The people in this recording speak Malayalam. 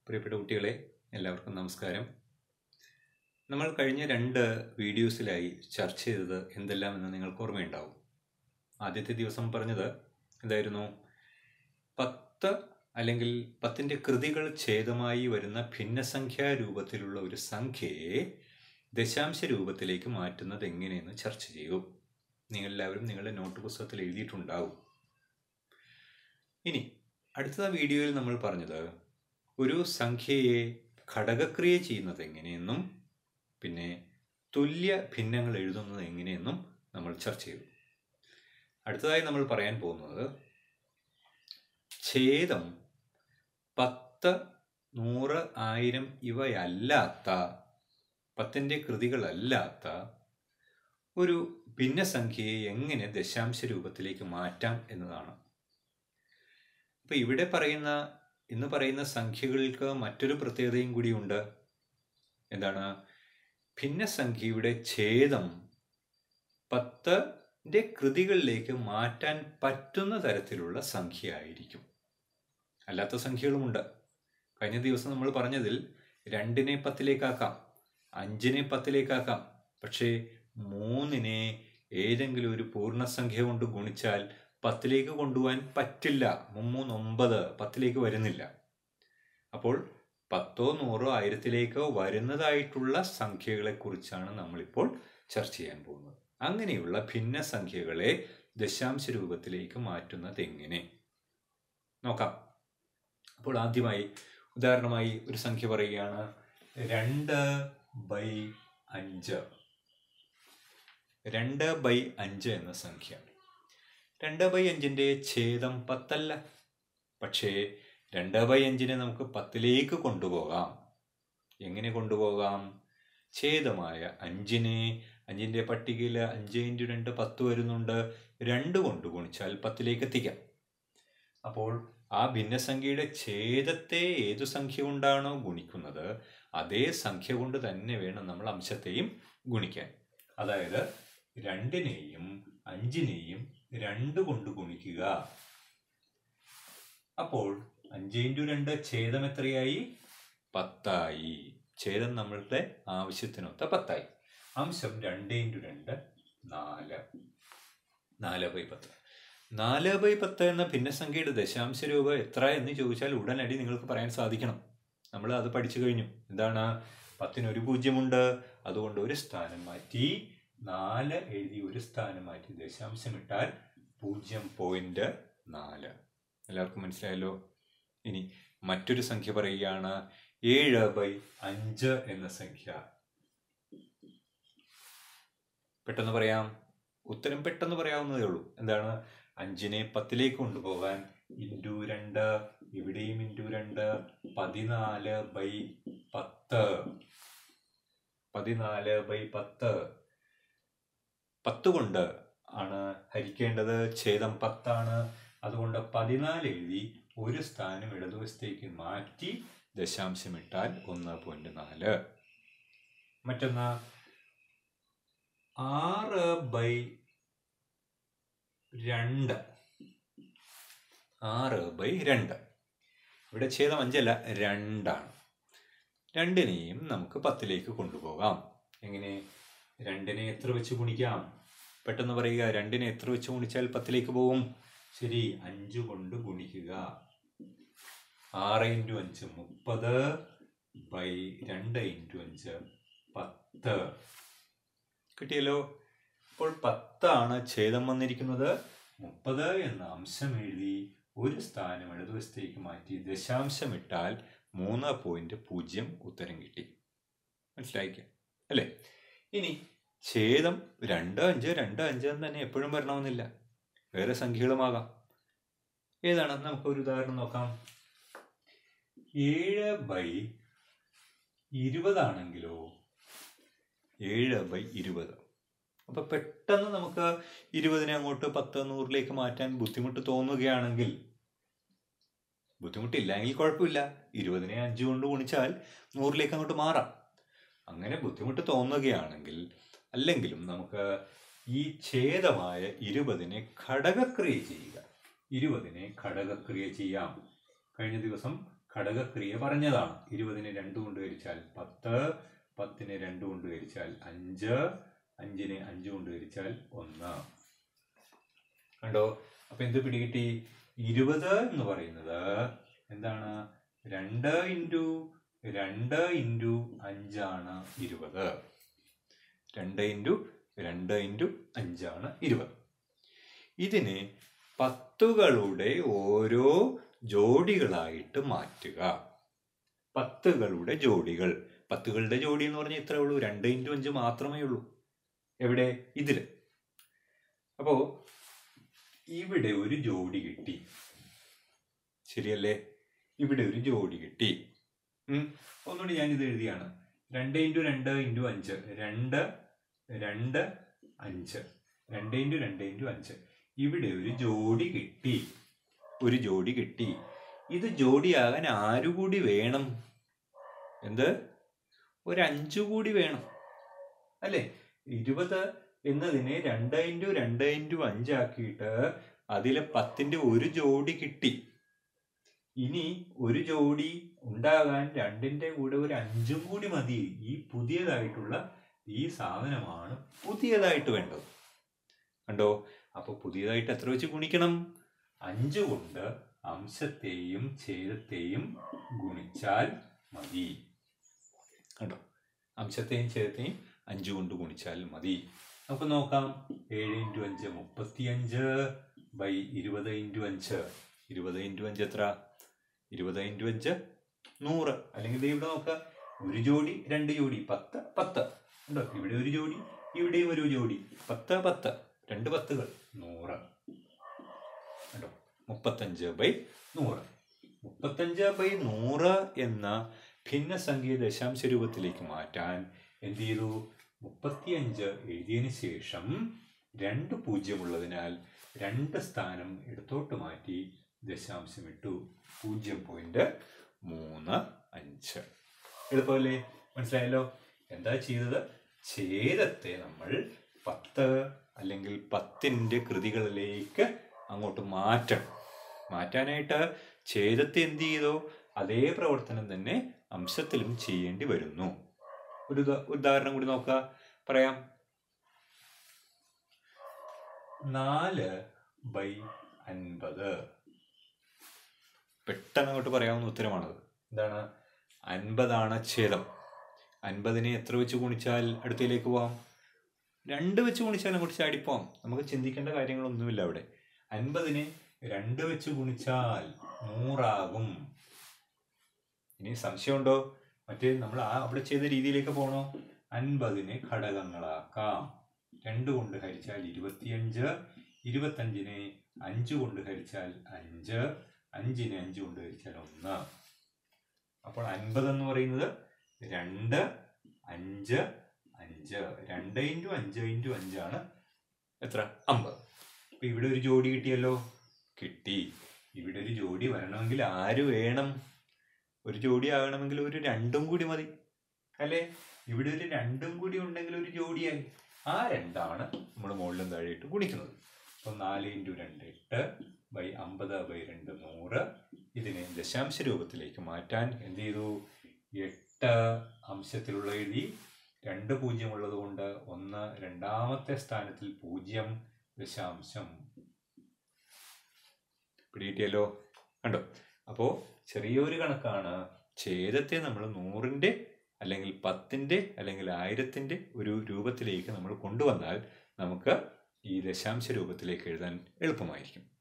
പ്രിയപ്പെട്ട കുട്ടികളെ എല്ലാവർക്കും നമസ്കാരം നമ്മൾ കഴിഞ്ഞ രണ്ട് വീഡിയോസിലായി ചർച്ച ചെയ്തത് എന്തെല്ലാം എന്ന് നിങ്ങൾക്ക് ഓർമ്മയുണ്ടാവും ആദ്യത്തെ ദിവസം പറഞ്ഞത് എന്തായിരുന്നു പത്ത് അല്ലെങ്കിൽ പത്തിൻ്റെ കൃതികൾ ഛേദമായി വരുന്ന ഭിന്നസംഖ്യാ രൂപത്തിലുള്ള ഒരു സംഖ്യയെ ദശാംശ രൂപത്തിലേക്ക് മാറ്റുന്നത് എങ്ങനെയെന്ന് ചർച്ച ചെയ്തു നിങ്ങളെല്ലാവരും നിങ്ങളുടെ നോട്ട് പുസ്തകത്തിൽ എഴുതിയിട്ടുണ്ടാവും ഇനി അടുത്ത വീഡിയോയിൽ നമ്മൾ പറഞ്ഞത് ഒരു സംഖ്യയെ ഘടകക്രിയ ചെയ്യുന്നത് എങ്ങനെയെന്നും പിന്നെ തുല്യ ഭിന്നങ്ങൾ എഴുതുന്നത് എങ്ങനെയെന്നും നമ്മൾ ചർച്ച ചെയ്തു അടുത്തതായി നമ്മൾ പറയാൻ പോകുന്നത് ഛേദം പത്ത് നൂറ് ആയിരം ഇവയല്ലാത്ത പത്തിൻ്റെ കൃതികളല്ലാത്ത ഒരു ഭിന്നസംഖ്യയെ എങ്ങനെ ദശാംശ രൂപത്തിലേക്ക് മാറ്റാം എന്നതാണ് അപ്പോൾ ഇവിടെ പറയുന്ന ഇന്ന് പറയുന്ന സംഖ്യകൾക്ക് മറ്റൊരു പ്രത്യേകതയും കൂടിയുണ്ട് എന്താണ് ഭിന്നസംഖ്യയുടെ ഛേദം പത്തിൻ്റെ കൃതികളിലേക്ക് മാറ്റാൻ പറ്റുന്ന തരത്തിലുള്ള സംഖ്യ ആയിരിക്കും അല്ലാത്ത സംഖ്യകളുമുണ്ട് കഴിഞ്ഞ ദിവസം നമ്മൾ പറഞ്ഞതിൽ രണ്ടിനെ പത്തിലേക്കാക്കാം അഞ്ചിനെ പത്തിലേക്കാക്കാം പക്ഷേ മൂന്നിനെ ഏതെങ്കിലും ഒരു പൂർണ്ണസംഖ്യ കൊണ്ട് ഗുണിച്ചാൽ പത്തിലേക്ക് കൊണ്ടുപോകാൻ പറ്റില്ല മുമ്മൂന്ന് ഒമ്പത് പത്തിലേക്ക് വരുന്നില്ല അപ്പോൾ പത്തോ നൂറോ ആയിരത്തിലേക്കോ വരുന്നതായിട്ടുള്ള സംഖ്യകളെക്കുറിച്ചാണ് നമ്മളിപ്പോൾ ചർച്ച ചെയ്യാൻ പോകുന്നത് അങ്ങനെയുള്ള ഭിന്ന സംഖ്യകളെ ദശാംശ രൂപത്തിലേക്ക് മാറ്റുന്നത് എങ്ങനെ നോക്കാം അപ്പോൾ ആദ്യമായി ഉദാഹരണമായി ഒരു സംഖ്യ പറയുകയാണ് രണ്ട് ബൈ അഞ്ച് രണ്ട് ബൈ അഞ്ച് എന്ന സംഖ്യ രണ്ട് ബൈ അഞ്ചിൻ്റെ ഛേദം പത്തല്ല പക്ഷേ രണ്ട് ബൈ അഞ്ചിനെ നമുക്ക് പത്തിലേക്ക് കൊണ്ടുപോകാം എങ്ങനെ കൊണ്ടുപോകാം ഛേദമായ അഞ്ചിനെ അഞ്ചിൻ്റെ പട്ടികയിൽ അഞ്ച് ഇൻറ്റു രണ്ട് പത്ത് വരുന്നുണ്ട് രണ്ട് കൊണ്ട് ഗുണിച്ചാൽ പത്തിലേക്ക് എത്തിക്കാം അപ്പോൾ ആ ഭിന്നസംഖ്യയുടെ ഛേദത്തെ ഏതു സംഖ്യ കൊണ്ടാണോ ഗുണിക്കുന്നത് അതേ സംഖ്യ കൊണ്ട് തന്നെ വേണം നമ്മൾ അംശത്തെയും ഗുണിക്കാൻ അതായത് രണ്ടിനെയും അഞ്ചിനെയും രണ്ട് കൊണ്ട് ഗുണിക്കുക അപ്പോൾ അഞ്ച് ഇൻറ്റു രണ്ട് ഛേദം എത്രയായി പത്തായി ഛേദം നമ്മളുടെ ആവശ്യത്തിനൊത്ത പത്തായി അംശം രണ്ട് ഇൻറ്റു രണ്ട് നാല് നാല് ബൈ പത്ത് നാല് ബൈ പത്ത് എന്ന ഭിന്നസംഖ്യയുടെ ദശാംശ രൂപ എത്ര എന്ന് ചോദിച്ചാൽ ഉടനടി നിങ്ങൾക്ക് പറയാൻ സാധിക്കണം നമ്മൾ അത് പഠിച്ചു കഴിഞ്ഞു എന്താണ് പത്തിന് ഒരു പൂജ്യമുണ്ട് അതുകൊണ്ട് ഒരു സ്ഥാനം മാറ്റി നാല് എഴുതി ഒരു സ്ഥാനം മാറ്റി ദശാംശം ഇട്ടാൽ പൂജ്യം പോയിന്റ് നാല് എല്ലാവർക്കും മനസ്സിലായല്ലോ ഇനി മറ്റൊരു സംഖ്യ പറയുകയാണ് ഏഴ് ബൈ അഞ്ച് എന്ന സംഖ്യ പെട്ടെന്ന് പറയാം ഉത്തരം പെട്ടെന്ന് പറയാവുന്നതേ ഉള്ളൂ എന്താണ് അഞ്ചിനെ പത്തിലേക്ക് കൊണ്ടുപോകാൻ ഇൻറ്റു രണ്ട് ഇവിടെയും ഇൻറ്റു രണ്ട് പതിനാല് ബൈ പത്ത് പതിനാല് ബൈ പത്ത് പത്ത് കൊണ്ട് ആണ് ഹരിക്കേണ്ടത് ഛേദം പത്താണ് അതുകൊണ്ട് പതിനാല് എഴുതി ഒരു സ്ഥാനം ഇടതുവശത്തേക്ക് മാറ്റി ദശാംശം ഇട്ടാൽ ഒന്ന് പോയിന്റ് നാല് മറ്റൊന്ന് ആറ് ബൈ രണ്ട് ആറ് ബൈ രണ്ട് ഇവിടെ ഛേദം അഞ്ചല്ല രണ്ടാണ് രണ്ടിനെയും നമുക്ക് പത്തിലേക്ക് കൊണ്ടുപോകാം എങ്ങനെ രണ്ടിനെ എത്ര വെച്ച് ഗുണിക്കാം പെട്ടെന്ന് പറയുക രണ്ടിനെ എത്ര വെച്ച് ഗുണിച്ചാൽ പത്തിലേക്ക് പോകും ശരി അഞ്ച് കൊണ്ട് ഗുണിക്കുക ആറ് ഇൻറ്റു അഞ്ച് മുപ്പത് ബൈ രണ്ട് ഇൻറ്റു അഞ്ച് പത്ത് കിട്ടിയല്ലോ ഇപ്പോൾ പത്താണ് ഛേദം വന്നിരിക്കുന്നത് മുപ്പത് എന്ന അംശം എഴുതി ഒരു സ്ഥാനം ഇടതുവശത്തേക്ക് മാറ്റി ദശാംശം ഇട്ടാൽ മൂന്ന് പോയിന്റ് പൂജ്യം ഉത്തരം കിട്ടി മനസ്സിലായിക്ക അല്ലേ ഇനി ഛേദം രണ്ട് അഞ്ച് രണ്ട് അഞ്ച് എന്ന് തന്നെ എപ്പോഴും വരണമെന്നില്ല വേറെ സംഖ്യകളുമാകാം ഏതാണ് നമുക്ക് ഒരു ഉദാഹരണം നോക്കാം ഏഴ് ബൈ ഇരുപതാണെങ്കിലോ ഏഴ് ബൈ ഇരുപത് അപ്പൊ പെട്ടെന്ന് നമുക്ക് ഇരുപതിനെ അങ്ങോട്ട് പത്ത് നൂറിലേക്ക് മാറ്റാൻ ബുദ്ധിമുട്ട് തോന്നുകയാണെങ്കിൽ ബുദ്ധിമുട്ടില്ലെങ്കിൽ കുഴപ്പമില്ല ഇരുപതിനെ അഞ്ച് കൊണ്ട് ഗുണിച്ചാൽ നൂറിലേക്ക് അങ്ങോട്ട് മാറാം അങ്ങനെ ബുദ്ധിമുട്ട് തോന്നുകയാണെങ്കിൽ അല്ലെങ്കിലും നമുക്ക് ഈ ഛേദമായ ഇരുപതിനെ ഘടകക്രിയ ചെയ്യുക ഇരുപതിനെ ഘടകക്രിയ ചെയ്യാം കഴിഞ്ഞ ദിവസം ഘടകക്രിയ പറഞ്ഞതാണ് ഇരുപതിനെ രണ്ട് കൊണ്ട് ഹരിച്ചാൽ പത്ത് പത്തിനെ രണ്ട് കൊണ്ട് ഹരിച്ചാൽ അഞ്ച് അഞ്ചിനെ അഞ്ച് കൊണ്ട് ഹരിച്ചാൽ ഒന്ന് കണ്ടോ അപ്പൊ എന്ത് പിടികിട്ടി ഇരുപത് എന്ന് പറയുന്നത് എന്താണ് രണ്ട് ഇൻറ്റു രണ്ട് ഇൻറ്റു അഞ്ചാണ് ഇരുപത് രണ്ട് ഇൻറ്റു രണ്ട് ഇൻറ്റു അഞ്ചാണ് ഇരുപത് ഇതിനെ പത്തുകളുടെ ഓരോ ജോഡികളായിട്ട് മാറ്റുക പത്തുകളുടെ ജോഡികൾ പത്തുകളുടെ ജോഡി എന്ന് പറഞ്ഞാൽ ഇത്രേ ഉള്ളൂ രണ്ട് ഇൻറ്റു അഞ്ച് മാത്രമേ ഉള്ളൂ എവിടെ ഇതില് അപ്പോ ഇവിടെ ഒരു ജോഡി കിട്ടി ശരിയല്ലേ ഇവിടെ ഒരു ജോഡി കിട്ടി ഉം. ഒന്നുകൂടി ഞാൻ ഇത് എഴുതിയാണ് രണ്ട് ഇൻറ്റു രണ്ട് ഇൻറ്റു അഞ്ച് രണ്ട് രണ്ട് അഞ്ച് രണ്ട് ഇൻറ്റു രണ്ട് ഇൻറ്റു അഞ്ച് ഇവിടെ ഒരു ജോഡി കിട്ടി ഒരു ജോഡി കിട്ടി ഇത് ജോഡിയാകാൻ ആരു കൂടി വേണം എന്ത് ഒരു അഞ്ചു കൂടി വേണം അല്ലേ ഇരുപത് എന്നതിനെ രണ്ട് ഇൻറ്റു രണ്ട് ഇൻറ്റു അഞ്ചാക്കിയിട്ട് അതിലെ പത്തിന്റെ ഒരു ജോഡി കിട്ടി ഇനി ഒരു ജോഡി ഉണ്ടാകാൻ രണ്ടിന്റെ കൂടെ ഒരു അഞ്ചും കൂടി മതി ഈ പുതിയതായിട്ടുള്ള ഈ സാധനമാണ് പുതിയതായിട്ട് വേണ്ടത് കണ്ടോ അപ്പൊ പുതിയതായിട്ട് എത്ര വെച്ച് ഗുണിക്കണം അഞ്ച് കൊണ്ട് അംശത്തെയും ഛേദത്തെയും ഗുണിച്ചാൽ മതി കണ്ടോ അംശത്തെയും ഛേദത്തെയും അഞ്ച് കൊണ്ട് ഗുണിച്ചാൽ മതി നമുക്ക് നോക്കാം ഏഴ് ഇൻറ്റു അഞ്ച് മുപ്പത്തിയഞ്ച് ബൈ ഇരുപത് ഇൻറ്റു അഞ്ച് ഇരുപത് ഇൻറ്റു അഞ്ച് എത്ര ഇരുപത് ഇൻറ്റു അഞ്ച് നൂറ് അല്ലെങ്കിൽ ദേ ഇവിടെ നോക്കുക ഒരു ജോഡി രണ്ട് ജോഡി പത്ത് പത്ത് ഉണ്ടോ ഇവിടെ ഒരു ജോഡി ഇവിടെയും ഒരു ജോഡി പത്ത് പത്ത് രണ്ട് പത്തുകൾ നൂറ് കണ്ടോ മുപ്പത്തഞ്ച് ബൈ നൂറ് മുപ്പത്തഞ്ച് ബൈ നൂറ് എന്ന ഭിന്നസംഖ്യ ദശാംശ രൂപത്തിലേക്ക് മാറ്റാൻ എന്ത് ചെയ്തു മുപ്പത്തിയഞ്ച് എഴുതിയതിന് ശേഷം രണ്ട് പൂജ്യമുള്ളതിനാൽ രണ്ട് സ്ഥാനം ഇടത്തോട്ട് മാറ്റി ദശാംശം ഇട്ടു പൂജ്യം പോയിന്റ് മൂന്ന് അഞ്ച് എളുപ്പമല്ലേ മനസ്സിലായല്ലോ എന്താ ചെയ്തത് ഛേദത്തെ നമ്മൾ പത്ത് അല്ലെങ്കിൽ പത്തിൻ്റെ കൃതികളിലേക്ക് അങ്ങോട്ട് മാറ്റണം മാറ്റാനായിട്ട് ഛേദത്തെ എന്ത് ചെയ്തോ അതേ പ്രവർത്തനം തന്നെ അംശത്തിലും ചെയ്യേണ്ടി വരുന്നു ഒരു ഉദാ- ഉദാഹരണം കൂടി നോക്കുക പറയാം നാല് ബൈ അൻപത് പെട്ടെന്ന് അങ്ങോട്ട് പറയാവുന്ന ഉത്തരമാണത് എന്താണ് അൻപതാണ് ഛേദം അൻപതിനെ എത്ര വെച്ച് ഗുണിച്ചാൽ അടുത്തയിലേക്ക് പോവാം രണ്ട് വെച്ച് ഗുണിച്ചാൽ അങ്ങോട്ട് ചാടിപ്പോവാം നമുക്ക് ചിന്തിക്കേണ്ട കാര്യങ്ങളൊന്നുമില്ല അവിടെ അൻപതിനെ രണ്ട് വെച്ച് ഗുണിച്ചാൽ നൂറാകും ഇനി സംശയമുണ്ടോ മറ്റേ നമ്മൾ ആ അവിടെ ചെയ്ത രീതിയിലേക്ക് പോകണോ അൻപതിനെ ഘടകങ്ങളാക്കാം രണ്ട് കൊണ്ട് ഹരിച്ചാൽ ഇരുപത്തിയഞ്ച് ഇരുപത്തഞ്ചിനെ അഞ്ച് കൊണ്ട് ഹരിച്ചാൽ അഞ്ച് അഞ്ചിനെ അഞ്ച് കൊണ്ട് ഹരിച്ചാൽ ഒന്ന് അപ്പോൾ അൻപത് എന്ന് പറയുന്നത് രണ്ട് അഞ്ച് അഞ്ച് രണ്ട് ഇൻറ്റു അഞ്ച് ഇൻറ്റു അഞ്ചാണ് എത്ര അമ്പത് അപ്പൊ ഇവിടെ ഒരു ജോഡി കിട്ടിയല്ലോ കിട്ടി ഇവിടെ ഒരു ജോഡി വരണമെങ്കിൽ ആര് വേണം ഒരു ജോഡി ആകണമെങ്കിൽ ഒരു രണ്ടും കൂടി മതി അല്ലേ ഇവിടെ ഒരു രണ്ടും കൂടി ഉണ്ടെങ്കിൽ ഒരു ജോഡിയായി ആ രണ്ടാണ് നമ്മൾ മുകളിലും താഴെയിട്ട് ഗുണിക്കുന്നത് അപ്പൊ നാല് ഇൻറ്റു രണ്ട് എട്ട് ബൈ അമ്പത് ബൈ രണ്ട് നൂറ് ഇതിനെ ദശാംശ രൂപത്തിലേക്ക് മാറ്റാൻ എന്ത് ചെയ്തു എട്ട് അംശത്തിലുള്ള എഴുതി രണ്ട് പൂജ്യം ഉള്ളത് കൊണ്ട് ഒന്ന് രണ്ടാമത്തെ സ്ഥാനത്തിൽ പൂജ്യം ദശാംശം പിടികിട്ടിയല്ലോ കണ്ടോ അപ്പോൾ ചെറിയൊരു കണക്കാണ് ഛേദത്തെ നമ്മൾ നൂറിൻ്റെ അല്ലെങ്കിൽ പത്തിൻ്റെ അല്ലെങ്കിൽ ആയിരത്തിൻ്റെ ഒരു രൂപത്തിലേക്ക് നമ്മൾ കൊണ്ടുവന്നാൽ നമുക്ക് ഈ ദശാംശ രൂപത്തിലേക്ക് എഴുതാൻ എളുപ്പമായിരിക്കും